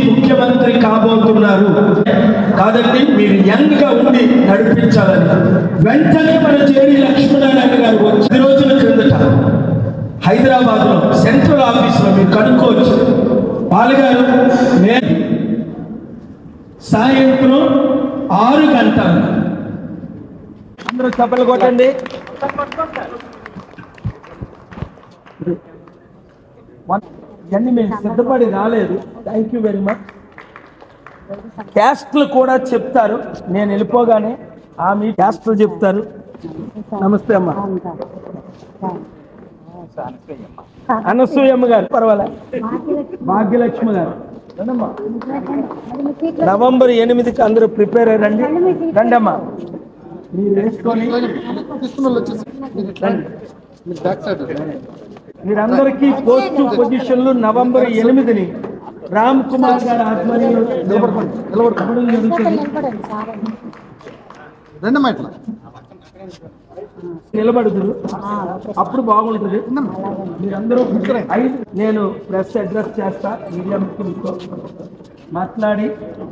ముఖ్యమంత్రి కాబోతున్నారు కాదండి మీరు యంగ్ గా ఉండి నడిపించాలని వెంటనే మన జేడి లక్ష్మీనారాయణ గారు వచ్చి రోజుల క్రిందట హైదరాబాద్ లో సెంట్రల్ ఆఫీస్ లో మీరు కనుక్కోవచ్చు పాల్గారు నేను సాయంత్రం ఆరు గంటలు అందరూ చప్పలు కొట్టండి ఇవన్నీ మేము సిద్ధపడి రాలేదు థ్యాంక్ యూ వెరీ మచ్ క్యాస్ట్లు కూడా చెప్తారు నేను వెళ్ళిపోగానే ఆ మీ క్యాస్ట్లు చెప్తారు నమస్తే అమ్మా అనసూయమ్మ గారు పర్వాలే భాగ్యలక్ష్మి గారు రండమ్మా. నవంబర్ ఎనిమిదికి అందరూ ప్రిపేర్ అయ్యండి రండి అమ్మా మీరు వేసుకొని రండి. మీరందరికీ పోస్ట్ పొజిషన్లు నవంబర్ ఎనిమిదిని రామ్ కుమార్ గారి ఆధ్వర్యంలో నిలబడుకోండి. నిలబడుకోవడం జరుగుతుంది రెండమ్మా ఇట్లా నిలబడుదురు అప్పుడు బాగుంటుంది మీరందరూ ఐదు నేను ప్రెస్ అడ్రస్ చేస్తా మీడియా మిత్రులతో మాట్లాడి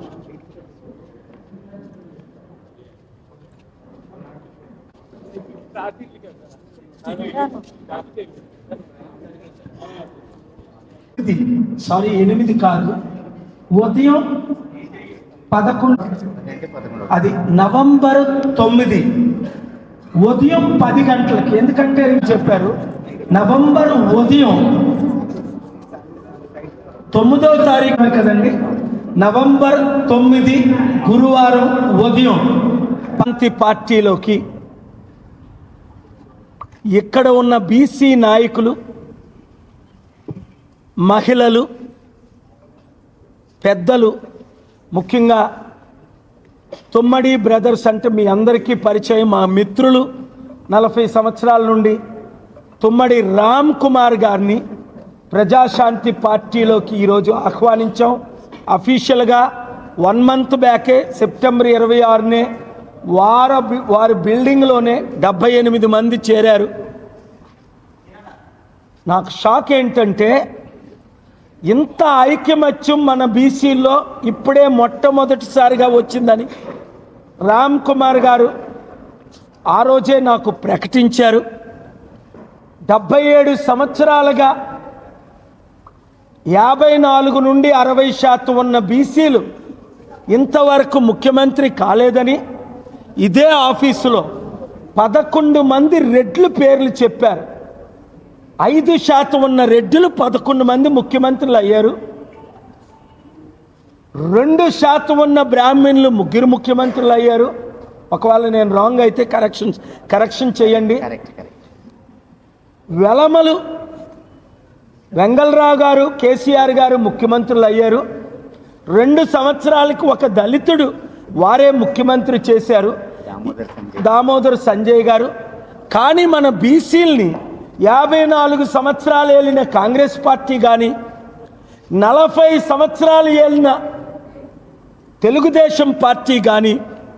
ఇది సారీ ఎనిమిది కాదు ఉదయం పదకొండు అది నవంబర్ తొమ్మిది ఉదయం పది గంటలకి ఎందుకంటే ఏం చెప్పారు నవంబర్ ఉదయం తొమ్మిదో తారీఖు కదండి నవంబర్ తొమ్మిది గురువారం ఉదయం పంతి పార్టీలోకి ఇక్కడ ఉన్న బీసీ నాయకులు మహిళలు పెద్దలు ముఖ్యంగా తుమ్మడి బ్రదర్స్ అంటే మీ అందరికీ పరిచయం మా మిత్రులు నలభై సంవత్సరాల నుండి తుమ్మడి రామ్ కుమార్ గారిని ప్రజాశాంతి పార్టీలోకి ఈరోజు ఆహ్వానించాం అఫీషియల్గా వన్ మంత్ బ్యాకే సెప్టెంబర్ ఇరవై ఆరునే వార వారి బిల్డింగ్లోనే డెబ్బై ఎనిమిది మంది చేరారు నాకు షాక్ ఏంటంటే ఇంత ఐక్యమత్యం మన బీసీల్లో ఇప్పుడే మొట్టమొదటిసారిగా వచ్చిందని రామ్ కుమార్ గారు ఆ రోజే నాకు ప్రకటించారు డెబ్బై ఏడు సంవత్సరాలుగా యాభై నాలుగు నుండి అరవై శాతం ఉన్న బీసీలు ఇంతవరకు ముఖ్యమంత్రి కాలేదని ఇదే ఆఫీసులో పదకొండు మంది రెడ్లు పేర్లు చెప్పారు ఐదు శాతం ఉన్న రెడ్డిలు పదకొండు మంది ముఖ్యమంత్రులు అయ్యారు రెండు శాతం ఉన్న బ్రాహ్మణులు ముగ్గురు ముఖ్యమంత్రులు అయ్యారు ఒకవేళ నేను రాంగ్ అయితే కరెక్షన్ కరెక్షన్ చేయండి వెలమలు వెంగళరావు గారు కేసీఆర్ గారు ముఖ్యమంత్రులు అయ్యారు రెండు సంవత్సరాలకు ఒక దళితుడు వారే ముఖ్యమంత్రి చేశారు దామోదర్ సంజయ్ గారు కానీ మన బీసీల్ని యాభై నాలుగు సంవత్సరాలు ఏలిన కాంగ్రెస్ పార్టీ కానీ నలభై సంవత్సరాలు ఏలిన తెలుగుదేశం పార్టీ కానీ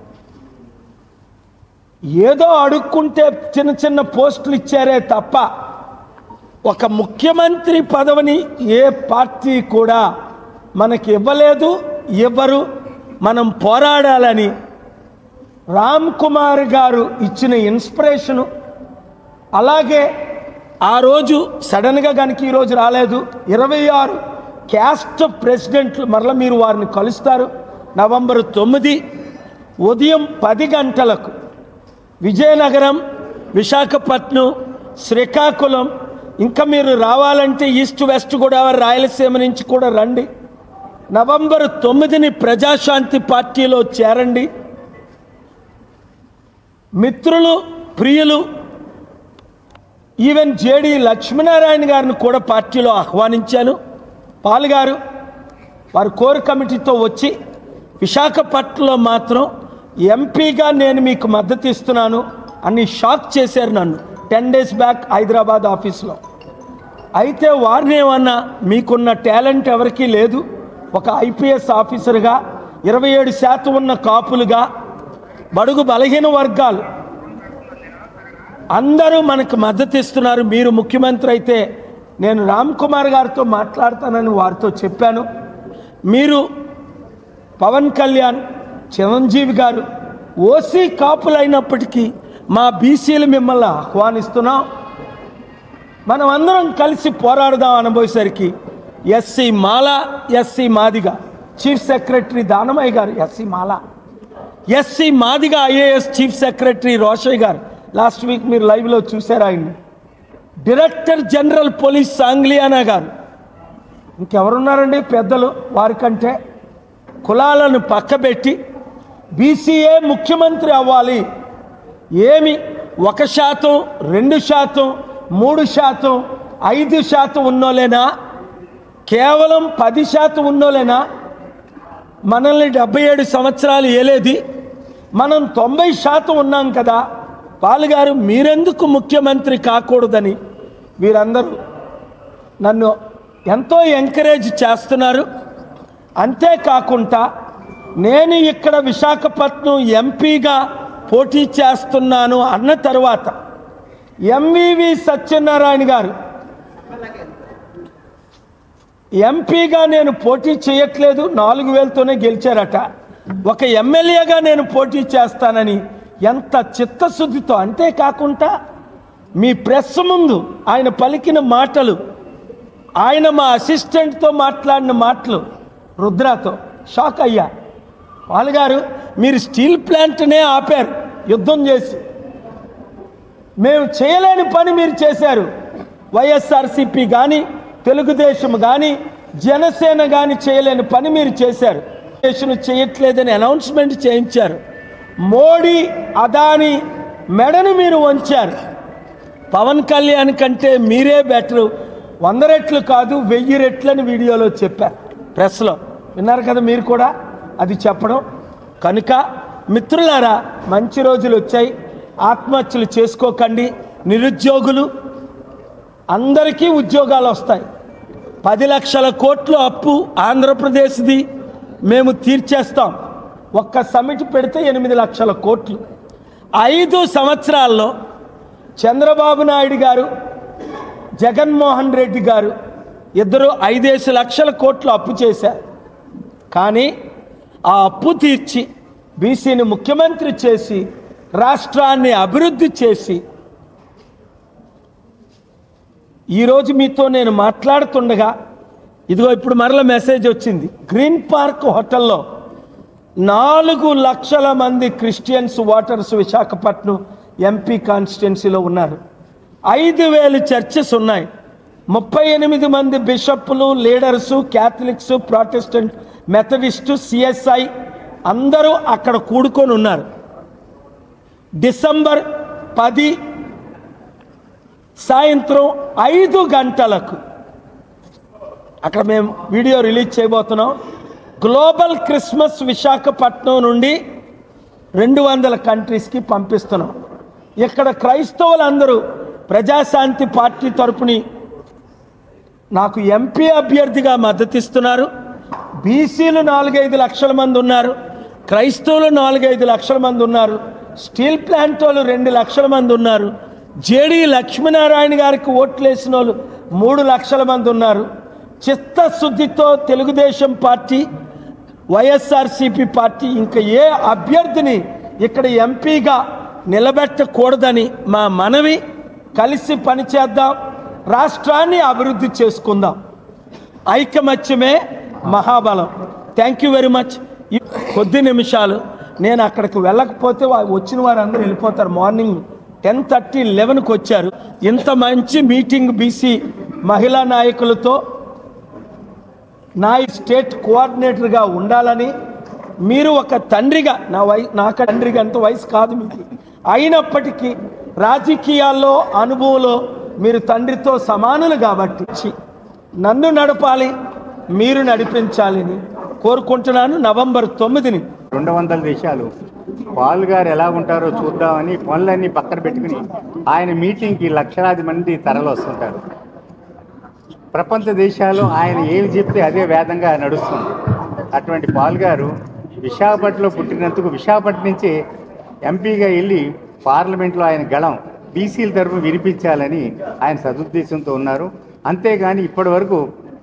ఏదో అడుక్కుంటే చిన్న చిన్న పోస్టులు ఇచ్చారే తప్ప ఒక ముఖ్యమంత్రి పదవిని ఏ పార్టీ కూడా మనకి ఇవ్వలేదు ఇవ్వరు మనం పోరాడాలని రామ్ కుమార్ గారు ఇచ్చిన ఇన్స్పిరేషను అలాగే ఆ రోజు సడన్గా కనుక ఈరోజు రాలేదు ఇరవై ఆరు క్యాస్ట్ ప్రెసిడెంట్లు మరల మీరు వారిని కలుస్తారు నవంబర్ తొమ్మిది ఉదయం పది గంటలకు విజయనగరం విశాఖపట్నం శ్రీకాకుళం ఇంకా మీరు రావాలంటే ఈస్ట్ వెస్ట్ గోదావరి రాయలసీమ నుంచి కూడా రండి నవంబర్ తొమ్మిదిని ప్రజాశాంతి పార్టీలో చేరండి మిత్రులు ప్రియులు ఈవెన్ జేడి లక్ష్మీనారాయణ గారిని కూడా పార్టీలో ఆహ్వానించాను పాల్గారు వారి కోర్ కమిటీతో వచ్చి విశాఖపట్నంలో మాత్రం ఎంపీగా నేను మీకు మద్దతు ఇస్తున్నాను అని షాక్ చేశారు నన్ను టెన్ డేస్ బ్యాక్ హైదరాబాద్ ఆఫీస్లో అయితే వారిని ఏమన్నా మీకున్న టాలెంట్ ఎవరికీ లేదు ఒక ఐపీఎస్ ఆఫీసర్గా ఇరవై ఏడు శాతం ఉన్న కాపులుగా బడుగు బలహీన వర్గాలు అందరూ మనకు మద్దతు ఇస్తున్నారు మీరు ముఖ్యమంత్రి అయితే నేను రామ్ కుమార్ గారితో మాట్లాడతానని వారితో చెప్పాను మీరు పవన్ కళ్యాణ్ చిరంజీవి గారు ఓసీ కాపులైనప్పటికీ మా బీసీలు మిమ్మల్ని ఆహ్వానిస్తున్నాం మనం అందరం కలిసి పోరాడదాం అనబోయేసరికి SC Mala SC Madiga chief secretary Danamaiah గారు SC Mala SC Madiga IAS chief secretary Rosaiah గారు లాస్ట్ వీక్ మీరు లైవ్లో చూశారు ఆయన్ని డైరెక్టర్ జనరల్ పోలీస్ సాంగ్లియానా గారు ఇంకెవరున్నారండి పెద్దలు వారికంటే కులాలను పక్కబెట్టి బీసీఏ ముఖ్యమంత్రి అవ్వాలి ఏమి ఒక శాతం రెండు శాతం మూడు శాతం ఐదు శాతం ఉన్నోలేనా కేవలం పది శాతం ఉన్నోలేనా మనల్ని డెబ్బై ఏడు సంవత్సరాలు ఏలేది మనం తొంభై శాతం ఉన్నాం కదా పాలుగారు మీరెందుకు ముఖ్యమంత్రి కాకూడదని వీరందరూ నన్ను ఎంతో ఎంకరేజ్ చేస్తున్నారు అంతేకాకుండా నేను ఇక్కడ విశాఖపట్నం ఎంపీగా పోటీ చేస్తున్నాను అన్న తర్వాత ఎంవివి సత్యనారాయణ గారు ఎంపీగా నేను పోటీ చేయట్లేదు నాలుగు వేలతోనే గెలిచారట ఒక ఎమ్మెల్యేగా నేను పోటీ చేస్తానని ఎంత చిత్తశుద్ధితో అంతేకాకుండా మీ ప్రెస్ ముందు ఆయన పలికిన మాటలు ఆయన మా అసిస్టెంట్తో మాట్లాడిన మాటలు రుద్రాతో షాక్ అయ్యా వాళ్ళగారు మీరు స్టీల్ ప్లాంట్నే ఆపారు యుద్ధం చేసి మేము చేయలేని పని మీరు చేశారు వైఎస్ఆర్సిపి కానీ తెలుగుదేశం కానీ జనసేన కానీ చేయలేని పని మీరు చేశారు దేశం చేయట్లేదని అనౌన్స్మెంట్ చేయించారు మోడీ అదాని మెడను మీరు వంచారు పవన్ కళ్యాణ్ కంటే మీరే బెటరు వంద రెట్లు కాదు వెయ్యి రెట్లని వీడియోలో చెప్పారు ప్రెస్లో విన్నారు కదా మీరు కూడా అది చెప్పడం కనుక మిత్రులారా మంచి రోజులు వచ్చాయి ఆత్మహత్యలు చేసుకోకండి నిరుద్యోగులు అందరికీ ఉద్యోగాలు వస్తాయి పది లక్షల కోట్లు అప్పు ఆంధ్రప్రదేశ్ది మేము తీర్చేస్తాం ఒక్క సమిట్ పెడితే ఎనిమిది లక్షల కోట్లు ఐదు సంవత్సరాల్లో చంద్రబాబు నాయుడు గారు జగన్మోహన్ రెడ్డి గారు ఇద్దరు ఐదేసి లక్షల కోట్లు అప్పు చేశారు కానీ ఆ అప్పు తీర్చి బీసీని ముఖ్యమంత్రి చేసి రాష్ట్రాన్ని అభివృద్ధి చేసి ఈరోజు మీతో నేను మాట్లాడుతుండగా ఇదిగో ఇప్పుడు మరల మెసేజ్ వచ్చింది గ్రీన్ పార్క్ హోటల్లో నాలుగు లక్షల మంది క్రిస్టియన్స్ ఓటర్స్ విశాఖపట్నం ఎంపీ కాన్స్టిట్యున్సీలో ఉన్నారు ఐదు వేలు చర్చెస్ ఉన్నాయి ముప్పై ఎనిమిది మంది బిషప్పులు leaders Catholics Protestant Methodist CSI అందరూ అక్కడ కూడుకొని ఉన్నారు డిసెంబర్ పది సాయంత్రం ఐదు గంటలకు అక్కడ మేము వీడియో రిలీజ్ చేయబోతున్నాం గ్లోబల్ క్రిస్మస్ విశాఖపట్నం నుండి రెండు వందల కంట్రీస్కి పంపిస్తున్నాం ఇక్కడ క్రైస్తవులందరూ ప్రజాశాంతి పార్టీ తరపుని నాకు ఎంపీ అభ్యర్థిగా మద్దతిస్తున్నారు బీసీలు నాలుగైదు లక్షల మంది ఉన్నారు క్రైస్తవులు నాలుగైదు లక్షల మంది ఉన్నారు స్టీల్ ప్లాంట్ వాళ్ళు రెండు లక్షల మంది ఉన్నారు జేడి లక్ష్మీనారాయణ గారికి ఓట్లేసిన వాళ్ళు మూడు లక్షల మంది ఉన్నారు చిత్తశుద్ధితో తెలుగుదేశం పార్టీ వైఎస్ఆర్సిపి పార్టీ ఇంకా ఏ అభ్యర్థిని ఇక్కడ ఎంపీగా నిలబెట్టకూడదని మా మనవి కలిసి పనిచేద్దాం రాష్ట్రాన్ని అభివృద్ధి చేసుకుందాం ఐకమత్యమే మహాబలం థ్యాంక్ యూ వెరీ మచ్ ఈ కొద్ది నిమిషాలు నేను అక్కడికి వెళ్ళకపోతే వా- వచ్చిన వారందరూ వెళ్ళిపోతారు మార్నింగ్ టెన్ థర్టీ లెవెన్కి వచ్చారు ఇంత మంచి మీటింగ్ బీసీ మహిళా నాయకులతో నా ఈ స్టేట్ కోఆర్డినేటర్గా ఉండాలని మీరు ఒక తండ్రిగా నా వయ నాకు తండ్రిగా అంత వయసు కాదు మీకు అయినప్పటికీ రాజకీయాల్లో అనుభవంలో మీరు తండ్రితో సమానులు కాబట్టి చి, నన్ను నడపాలి మీరు నడిపించాలని కోరుకుంటున్నాను నవంబర్ తొమ్మిదిని రెండు వందల దేశాలు పాల్ గారు ఎలా ఉంటారో చూద్దామని పనులన్నీ పక్కన పెట్టుకుని ఆయన మీటింగ్కి లక్షలాది మంది తరలి వస్తుంటారు ప్రపంచ దేశాలు ఆయన ఏమి చెప్తే అదే వేదంగా నడుస్తుంది అటువంటి పాల్ గారు విశాఖపట్నంలో పుట్టినందుకు విశాఖపట్నం నుంచి ఎంపీగా వెళ్ళి పార్లమెంట్లో ఆయన గళం బీసీల తరఫున వినిపించాలని ఆయన సదుద్దేశంతో ఉన్నారు అంతేగాని ఇప్పటి వరకు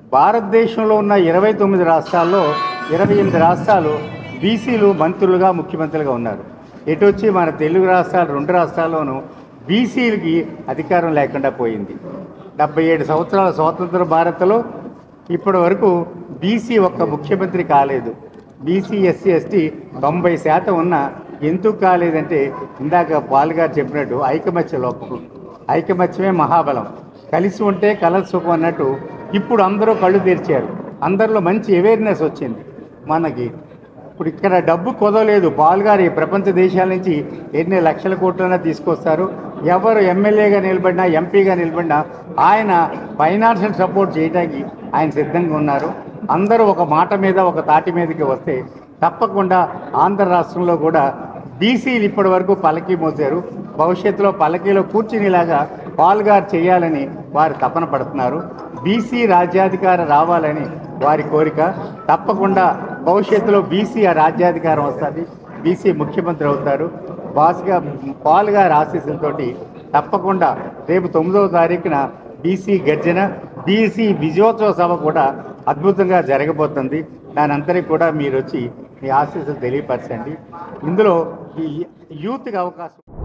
భారతదేశంలో ఉన్న ఇరవై తొమ్మిది రాష్ట్రాల్లో ఇరవై ఎనిమిది రాష్ట్రాలు బీసీలు మంత్రులుగా ముఖ్యమంత్రులుగా ఉన్నారు ఎటు వచ్చి మన తెలుగు రాష్ట్రాలు రెండు రాష్ట్రాల్లోనూ బీసీలకి అధికారం లేకుండా పోయింది డెబ్బై ఏడు సంవత్సరాల స్వాతంత్ర భారత్లో ఇప్పటి వరకు బీసీ ఒక్క ముఖ్యమంత్రి కాలేదు బీసీ ఎస్సీ ఎస్టీ తొంభై శాతం ఉన్న ఎందుకు కాలేదంటే ఇందాక పాల్గారు చెప్పినట్టు ఐకమత్య లోపం ఐకమత్యమే మహాబలం కలిసి ఉంటే కలర్ సుఖం అన్నట్టు ఇప్పుడు అందరూ కళ్ళు తెరిచారు అందరిలో మంచి అవేర్నెస్ వచ్చింది మనకి ఇప్పుడు ఇక్కడ డబ్బు కుదవలేదు పాల్గారు ఈ ప్రపంచ దేశాల నుంచి ఎన్ని లక్షల కోట్లైనా తీసుకొస్తారు ఎవరు ఎమ్మెల్యేగా నిలబడినా ఎంపీగా నిలబడినా ఆయన ఫైనాన్షియల్ సపోర్ట్ చేయడానికి ఆయన సిద్ధంగా ఉన్నారు అందరూ ఒక మాట మీద ఒక తాటి మీదకి వస్తే తప్పకుండా ఆంధ్ర రాష్ట్రంలో కూడా బీసీలు ఇప్పటి వరకు పలకి మోసారు భవిష్యత్తులో పలకీలో కూర్చునేలాగా పాల్గారు చేయాలని వారు తపన పడుతున్నారు బీసీ రాజ్యాధికారం రావాలని వారి కోరిక తప్పకుండా భవిష్యత్తులో బీసీ ఆ రాజ్యాధికారం వస్తుంది బీసీ ముఖ్యమంత్రి అవుతారు బాస్గా పాల్ గారి ఆశీస్సులతోటి తప్పకుండా రేపు తొమ్మిదవ తారీఖున బీసీ గర్జన బీసీ విజయోత్సవ సభ కూడా అద్భుతంగా జరగబోతుంది దాని అంతరికి కూడా మీరు వచ్చి మీ ఆశీస్సులు తెలియపరచండి ఇందులో ఈ యూత్కి అవకాశం